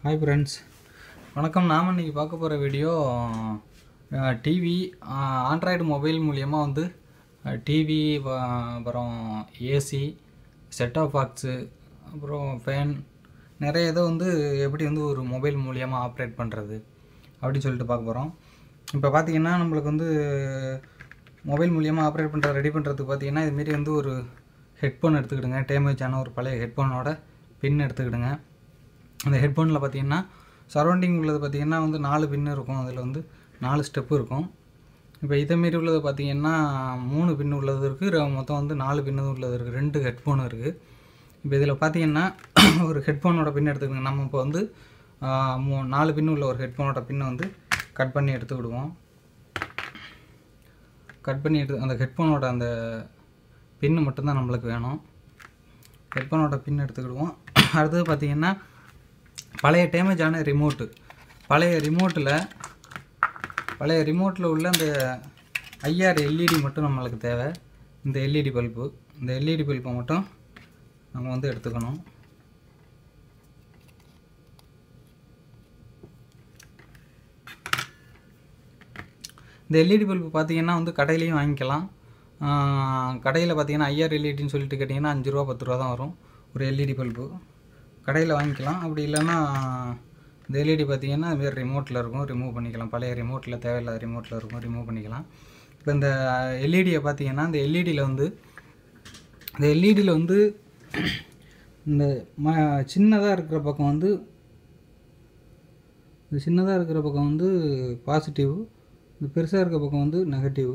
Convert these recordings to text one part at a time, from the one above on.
hi friends வணக்கம் நாம் இன்றைக்கி பார்க்க போகிற வீடியோ டிவி ஆண்ட்ராய்டு மொபைல் மூலியமாக வந்து டிவி அப்புறம் ஏசி செட்டாப் பாக்ஸு அப்புறம் ஃபேன் நிறைய இதை வந்து எப்படி வந்து ஒரு மொபைல் மூலியமாக ஆப்ரேட் பண்ணுறது அப்படின்னு சொல்லிட்டு பார்க்க போகிறோம் இப்போ பார்த்தீங்கன்னா நம்மளுக்கு வந்து மொபைல் மூலியமாக ஆப்ரேட் பண்ணுற ரெடி பண்ணுறதுக்கு பார்த்தீங்கன்னா இதுமாரி வந்து ஒரு ஹெட்ஃபோன் எடுத்துக்கிடுங்க டேமேஜான ஒரு பழைய ஹெட்ஃபோனோட பின் எடுத்துக்கிடுங்க அந்த ஹெட்ஃபோனில் பார்த்தீங்கன்னா சரௌண்டிங் உள்ளது பார்த்தீங்கன்னா வந்து நாலு பின்னு இருக்கும் அதில் வந்து நாலு ஸ்டெப்பு இருக்கும் இப்போ இதேமாரி உள்ளது பார்த்தீங்கன்னா மூணு பின்னு உள்ளது இருக்குது மொத்தம் வந்து நாலு பின்னு உள்ளது இருக்குது ரெண்டு ஹெட்ஃபோன் இருக்குது இப்போ இதில் பார்த்தீங்கன்னா ஒரு ஹெட்ஃபோனோட பின் எடுத்துக்கோங்க நம்ம இப்போ வந்து ஆஹ், மூ நாலு பின்னு உள்ள ஒரு ஹெட்ஃபோனோட பின்னை வந்து கட் பண்ணி எடுத்துக்கிடுவோம் கட் பண்ணி எடுத்து அந்த ஹெட்ஃபோனோட அந்த பின்னு மட்டும்தான் நம்மளுக்கு வேணும் ஹெட்ஃபோனோட பின் எடுத்துக்கிடுவோம் அடுத்தது பார்த்தீங்கன்னா பழைய டேமேஜான ரிமோட்டு பழைய ரிமோட்டில் பழைய ரிமோட்டில் உள்ள அந்த ஐஆர் எல்இடி மட்டும் நம்மளுக்கு தேவை இந்த எல்இடி பல்பு இந்த எல்இடி பல்பை மட்டும் நம்ம வந்து எடுத்துக்கணும் இந்த எல்இடி பல்பு பார்த்தீங்கன்னா வந்து கடையிலையும் வாங்கிக்கலாம் கடையில் பார்த்தீங்கன்னா ஐஆர் எல்இடின்னு சொல்லிட்டு கேட்டிங்கன்னா அஞ்சு ரூபா பத்து ரூபா தான் வரும் ஒரு எல்இடி பல்பு கடையில் வாங்கிக்கலாம் அப்படி இல்லைன்னா இந்த எல்இடி பார்த்தீங்கன்னா இதுமாரி ரிமோட்டில் இருக்கும் ரிமூவ் பண்ணிக்கலாம் பழைய ரிமோட்டில் தேவையில்லாத ரிமோட்டில் இருக்கும் ரிமூவ் பண்ணிக்கலாம் இப்போ இந்த எல்இடியை பார்த்தீங்கன்னா இந்த எல்இடியில் வந்து இந்த எல்இடியில் வந்து இந்த ம சின்னதாக இருக்கிற பக்கம் வந்து இந்த சின்னதாக இருக்கிற பக்கம் வந்து பாசிட்டிவ் இந்த பெருசாக இருக்கிற பக்கம் வந்து நெகட்டிவ்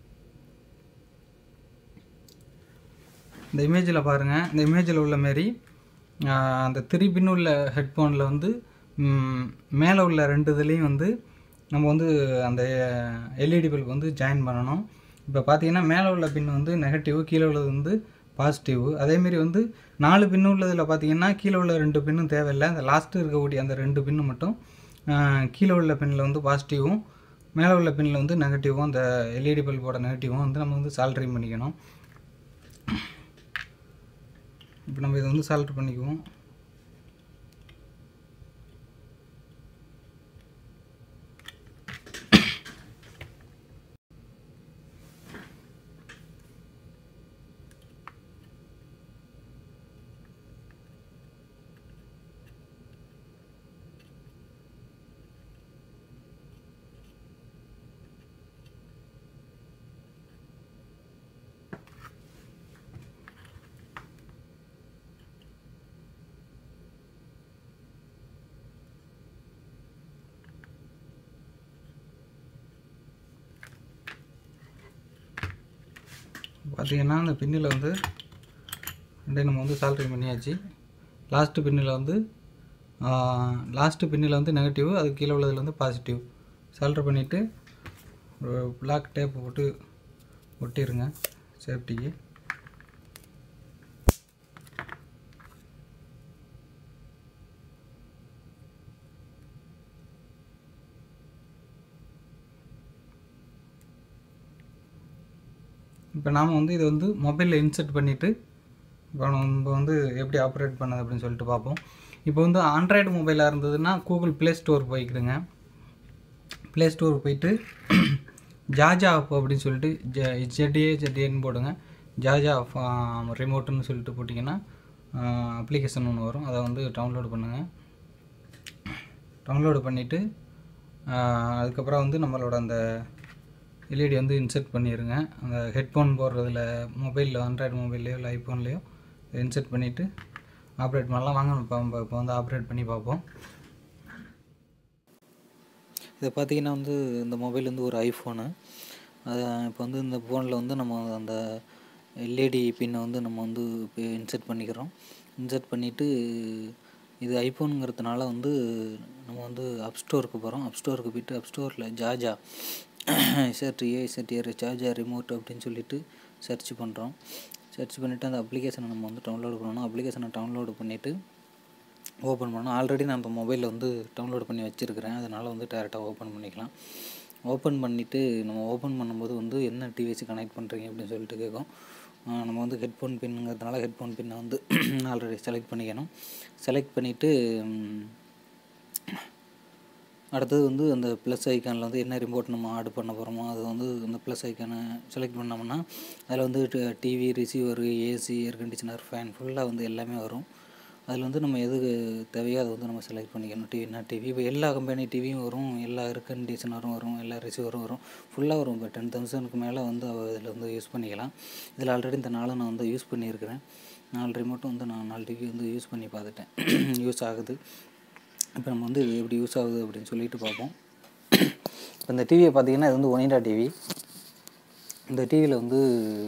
இந்த இமேஜில் பாருங்கள் இந்த இமேஜில் உள்ள மாரி ஆஹ், அந்த த்ரீ பின் உள்ள ஹெட்ஃபோனில் வந்து ம், மேலே உள்ள ரெண்டு இதுலேயும் வந்து நம்ம வந்து அந்த எல்இடி பல்ப் வந்து ஜாயின் பண்ணணும் இப்போ பார்த்தீங்கன்னா மேலே உள்ள பின் வந்து நெகட்டிவ் கீழே உள்ளது வந்து பாசிட்டிவ் அதேமாரி வந்து நாலு பின்னு உள்ளதில் பார்த்தீங்கன்னா கீழே உள்ள ரெண்டு பின்னும் தேவையில்லை அந்த லாஸ்ட்டு இருக்கக்கூடிய அந்த ரெண்டு பின்னு மட்டும் ஆஹ், கீழே உள்ள பின்னில் வந்து பாசிட்டிவும் மேலே உள்ள பின்னில் வந்து நெகட்டிவும் அந்த எல்இடி பல்போட நெகட்டிவும் வந்து நம்ம வந்து சால்ட்ரிங் பண்ணிக்கணும் இப்போ நம்ம இதை வந்து சால்ட்ரு பண்ணிக்குவோம் பார்த்தீங்கன்னா அந்த பின்னில் வந்து ரெண்டையும் நம்ம வந்து சால்ட்ரிங் பண்ணியாச்சு லாஸ்ட்டு பின்னில் வந்து லாஸ்ட்டு பின்னில் வந்து நெகட்டிவ் அதுக்கு கீழே உள்ளதில் வந்து பாசிட்டிவ் சால்ட்ரு பண்ணிவிட்டு ஒரு பிளாக் டேப் போட்டு ஒட்டிடுங்க சேஃப்டிக்கு இப்போ நாம் வந்து இதை வந்து மொபைலில் இன்சர்ட் பண்ணிவிட்டு இப்போ நம்ம வந்து எப்படி ஆப்ரேட் பண்ணது அப்படின்னு சொல்லிட்டு பார்ப்போம் இப்போ வந்து ஆண்ட்ராய்டு மொபைலாக இருந்ததுன்னா கூகுள் ப்ளே ஸ்டோர் போய்க்கிடுங்க ப்ளே ஸ்டோர் போயிட்டு ஜாஜா ஆப் அப்படின்னு சொல்லிட்டு ஜ ஜெட்ஏ ஜெட்ஏன்னு போடுங்க ஜாஜா ரிமோட்டுன்னு சொல்லிட்டு போட்டிங்கன்னா அப்ளிகேஷன் ஒன்று வரும் அதை வந்து டவுன்லோட் பண்ணுங்கள் டவுன்லோடு பண்ணிவிட்டு அதுக்கப்புறம் வந்து நம்மளோட அந்த எல்இடி வந்து இன்செர்ட் பண்ணிடுங்க அந்த ஹெட்ஃபோன் போடுறதுல மொபைலில் ஆண்ட்ராய்டு மொபைல்லையோ இல்லை ஐஃபோன்லேயோ இன்செர்ட் பண்ணிவிட்டு ஆப்ரேட் பண்ணலாம் வாங்க இப்போ நம்ம இப்போ வந்து ஆப்ரேட் பண்ணி பார்ப்போம் இதை பார்த்தீங்கன்னா வந்து இந்த மொபைல் வந்து ஒரு ஐஃபோனு அது இப்போ வந்து இந்த ஃபோனில் வந்து நம்ம அந்த எல்இடி பின்னை வந்து நம்ம வந்து இப்போ இன்செர்ட் பண்ணிக்கிறோம் இன்செர்ட் பண்ணிவிட்டு இது ஐஃபோனுங்கிறதுனால வந்து நம்ம வந்து அப் ஸ்டோருக்கு போகிறோம் அப் ஸ்டோருக்கு போயிட்டு அப் ஸ்டோரில் Zaza Z A Z air Zaza remote அப்படின்னு சொல்லிட்டு சர்ச் பண்ணுறோம் சர்ச் பண்ணிவிட்டு அந்த அப்ளிகேஷனை நம்ம வந்து டவுன்லோட் பண்ணணும் அப்ளிகேஷனை டவுன்லோடு பண்ணிவிட்டு ஓப்பன் பண்ணணும் ஆல்ரெடி நான் இப்போ மொபைலில் வந்து டவுன்லோட் பண்ணி வச்சுருக்கிறேன் அதனால் வந்து டேரெக்டாக ஓப்பன் பண்ணிக்கலாம் ஓப்பன் பண்ணிவிட்டு நம்ம ஓப்பன் பண்ணும்போது வந்து என்ன டிவைஸ் கனெக்ட் பண்ணுறீங்க அப்படின்னு சொல்லிட்டு கேட்கும் ஆஹ் நம்ம வந்து ஹெட்ஃபோன் பின்னுங்கிறதுனால ஹெட்ஃபோன் பின்னை வந்து ஆல்ரெடி செலக்ட் பண்ணிக்கணும் செலக்ட் பண்ணிவிட்டு அடுத்தது வந்து அந்த ப்ளஸ் ஐக்கானில் வந்து என்ன ரிமோட் நம்ம ஆர்டர் பண்ண போகிறோமோ அது வந்து அந்த ப்ளஸ் ஐக்கானை செலக்ட் பண்ணோம்னா அதில் வந்து TV receiver AC air conditioner fan ஃபுல்லாக வந்து எல்லாமே வரும் அதில் வந்து நம்ம எது தேவையோ அதை வந்து நம்ம செலக்ட் பண்ணிக்கணும் டிவினா டிவி இப்போ எல்லா கம்பெனி டிவியும் வரும் எல்லா ஏர் கண்டிஷனரும் வரும் எல்லா ரிசீவரும் வரும் ஃபுல்லாக வரும் இப்போ டென் தௌசண்ட்க்கு மேலே வந்து இதில் வந்து யூஸ் பண்ணிக்கலாம் இதில் ஆல்ரெடி இந்த நாளும் நான் வந்து யூஸ் பண்ணியிருக்கிறேன் நாலு ரிமோட்டும் வந்து நான் நாலு டிவி வந்து யூஸ் பண்ணி பார்த்துட்டேன் யூஸ் ஆகுது இப்போ நம்ம வந்து இது எப்படி யூஸ் ஆகுது அப்படின்னு சொல்லிட்டு பார்ப்போம் இப்போ இந்த டிவியை பார்த்தீங்கன்னா இது வந்து ஒனிடா டிவி இந்த டிவியில் வந்து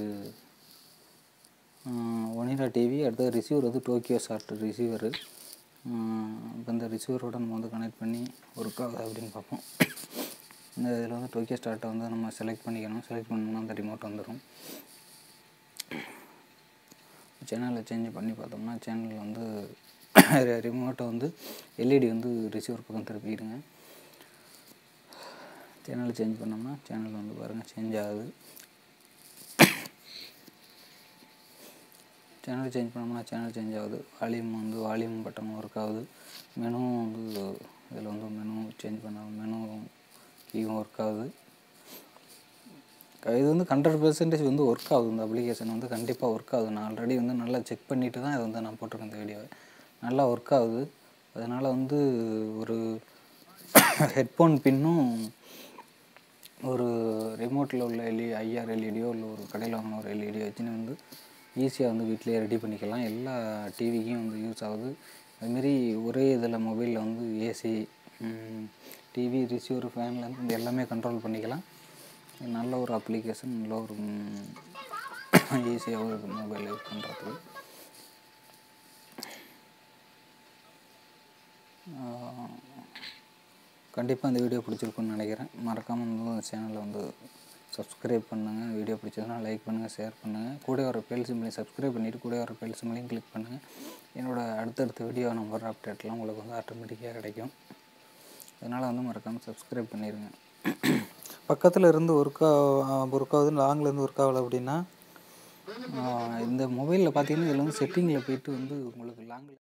ஒனிடா டிவி அடுத்தது ரிசீவர் வந்து டோக்கியோ ஷார்ட் ரிசீவரு இப்போ இந்த ரிசீவரோட நம்ம வந்து கனெக்ட் பண்ணி ஒர்க் ஆகுது அப்படின்னு பார்ப்போம் இந்த இதில் வந்து டோக்கியோ ஸ்டார்ட்டை வந்து நம்ம செலக்ட் பண்ணிக்கணும் செலக்ட் பண்ணோம்னா அந்த ரிமோட் வந்துடும் சேனலை சேஞ்ச் பண்ணி பார்த்தோம்னா சேனலில் வந்து ரிமோட்டை வந்து எல்இடி வந்து ரிசீவர் பக்கம் திருப்பிடுங்க சேனல் சேஞ்ச் பண்ணோம்னா சேனல் வந்து பாருங்கள் சேஞ்ச் ஆகுது சேனல் சேஞ்ச் பண்ணோம்னா சேனல் சேஞ்ச் ஆகுது வால்யூம் வந்து வால்யூம் பட்டன் ஒர்க் ஆகுது மெனு வந்து இதில் வந்து மெனு சேஞ்ச் பண்ண மெனு கீயும் ஒர்க் ஆகுது இது வந்து ஹண்ட்ரட் பெர்சன்டேஜ் வந்து ஒர்க் ஆகுது இந்த அப்ளிகேஷன் வந்து கண்டிப்பாக ஒர்க் ஆகுது நான் ஆல்ரெடி வந்து நல்லா செக் பண்ணிவிட்டு தான் இதை வந்து நான் போட்டிருக்கேன் இந்த வீடியோவை நல்லா ஒர்க் ஆகுது அதனால் வந்து ஒரு ஹெட்ஃபோன் பின்னும் ஒரு ரிமோட்டில் உள்ள எல்இ ஐஆர் எல்இடியோ இல்லை ஒரு கடையில் வாங்கின ஒரு எல்இடியோ வச்சுன்னு வந்து ஈஸியாக வந்து வீட்டிலேயே ரெடி பண்ணிக்கலாம் எல்லா டிவிக்கும் வந்து யூஸ் ஆகுது அதுமாரி ஒரே இதில் மொபைலில் வந்து ஏசி டிவி ரிசீவர் ஃபேன்லேருந்து இந்த எல்லாமே கண்ட்ரோல் பண்ணிக்கலாம் நல்ல ஒரு அப்ளிகேஷன் நல்ல ஒரு ஈஸியாகவும் இருக்குது மொபைல் யூஸ் பண்ணுறதுக்கு கண்டிப்பாக இந்த வீடியோ பிடிச்சிருக்குன்னு நினைக்கிறேன் மறக்காமல் வந்து அந்த சேனலை வந்து சப்ஸ்கிரைப் பண்ணுங்கள் வீடியோ பிடிச்சதுன்னா லைக் பண்ணுங்கள் ஷேர் பண்ணுங்கள் கூட வர பெல் சிம்லையும் சப்ஸ்கிரைப் பண்ணிவிட்டு கூட வர பெல் சிம்லையும் கிளிக் பண்ணுங்கள் என்னோடய அடுத்தடுத்த வீடியோ நம்பர் அப்டேட்லாம் உங்களுக்கு வந்து ஆட்டோமேட்டிக்காக கிடைக்கும் அதனால் வந்து மறக்காமல் சப்ஸ்கிரைப் பண்ணிடுங்க பக்கத்தில் இருந்து ஒர்க் ஒர்க் ஆகுது லாங்கிலேருந்து ஒர்க் ஆகலை அப்படின்னா இந்த மொபைலில் பார்த்தீங்கன்னா இதில் வந்து செட்டிங்கில் போயிட்டு வந்து உங்களுக்கு லாங்கில்